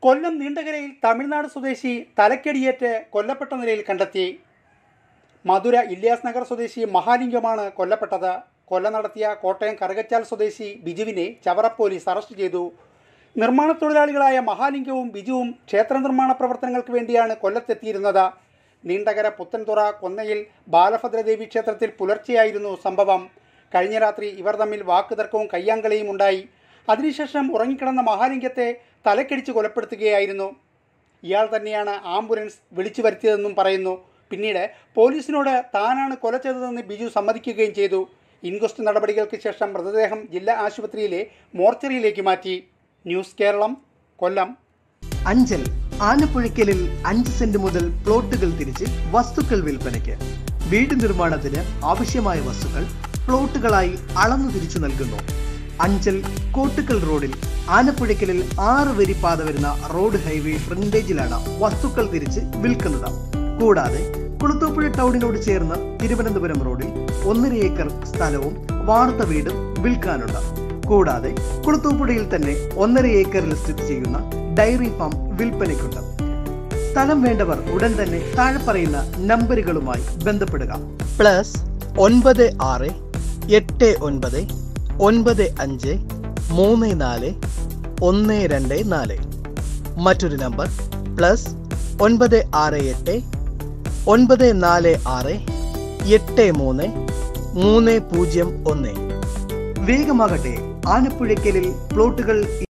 കൊല്ലം നീണ്ടകരയിൽ തമിഴ്നാട് സ്വദേശി തലക്കടിയേറ്റ് കൊല്ലപ്പെട്ട നിലയിൽ കണ്ടെത്തി മധുര ഇല്യാസ് നഗർ സ്വദേശി മഹാലിംഗമാണ് കൊല്ലപ്പെട്ടത് കൊല്ല നടത്തിയ കോട്ടയം കറുകച്ചാൽ സ്വദേശി ബിജുവിനെ ചവറ പോലീസ് അറസ്റ്റ് ചെയ്തു നിർമ്മാണ തൊഴിലാളികളായ മഹാലിംഗവും ബിജുവും ക്ഷേത്ര നിർമ്മാണ പ്രവർത്തനങ്ങൾക്ക് വേണ്ടിയാണ് കൊല്ലത്തെത്തിയിരുന്നത് നീണ്ടകര പുത്തൻതുറ കൊന്നയിൽ ബാലഭദ്രദേവി ക്ഷേത്രത്തിൽ പുലർച്ചെയായിരുന്നു സംഭവം കഴിഞ്ഞ രാത്രി ഇവർ തമ്മിൽ വാക്കുതർക്കവും കയ്യാങ്കളിയും ഉണ്ടായി അതിനുശേഷം ഉറങ്ങിക്കിടന്ന മഹാലിംഗത്തെ തലക്കടിച്ച് കൊലപ്പെടുത്തുകയായിരുന്നു ഇയാൾ തന്നെയാണ് ആംബുലൻസ് വിളിച്ചു വരുത്തിയതെന്നും പറയുന്നു പിന്നീട് പോലീസിനോട് താനാണ് കൊല ചെയ്തതെന്ന് ബിജു സമ്മതിക്കുകയും ചെയ്തു ഇൻക്വസ്റ്റ് നടപടികൾക്ക് ശേഷം മൃതദേഹം ജില്ലാ ആശുപത്രിയിലെ മോർച്ചറിയിലേക്ക് മാറ്റി ന്യൂസ് കേരളം കൊല്ലം അഞ്ചൽ ആനപ്പുഴയ്ക്കലിൽ അഞ്ച് സെന്റ് മുതൽ പ്ലോട്ടുകൾ തിരിച്ച് വസ്തുക്കൾ വിൽപ്പനയ്ക്ക് വീട് നിർമ്മാണത്തിന് ആവശ്യമായ വസ്തുക്കൾ പ്ലോട്ടുകളായി അളന്നു തിരിച്ചു നൽകുന്നു അഞ്ചൽ കോട്ടുക്കൽ റോഡിൽ ആനപ്പുഴയ്ക്കലിൽ ആറ് വരി പാത വരുന്ന റോഡ് ഹൈവേ ഫ്രണ്ടേജിലാണ് വസ്തുക്കൾ തിരിച്ച് വിൽക്കുന്നത് കൂടാതെ കുളുത്തൂപ്പുഴ ടൗണിനോട് ചേർന്ന് തിരുവനന്തപുരം റോഡിൽ ഒന്നര ഏക്കർ സ്ഥലവും വാർത്ത വീടും വിൽക്കാനുണ്ട് കൂടാതെ കുളുത്തൂപ്പുഴയിൽ തന്നെ ഒന്നര ഏക്കറിൽ സ്ഥിതി ചെയ്യുന്ന ഡയറി ഫാം വിൽപ്പനയ്ക്കുണ്ട് സ്ഥലം വേണ്ടവർ ഉടൻ തന്നെ താഴെ പറയുന്ന നമ്പറുകളുമായി ബന്ധപ്പെടുക പ്ലസ് ഒൻപത് ആറ് എട്ട് ഒൻപത് ഒൻപത് അഞ്ച് മൂന്ന് നാല് ഒന്ന് രണ്ട് നാല് മറ്റൊരു നമ്പർ പ്ലസ് ഒൻപത് ആറ് എട്ട് ഒൻപത് നാല് ആറ് എട്ട് മൂന്ന് മൂന്ന് പൂജ്യം ഒന്ന് വേഗമാകട്ടെ ആനപ്പുഴയ്ക്കലിൽ പ്ലോട്ടുകൾ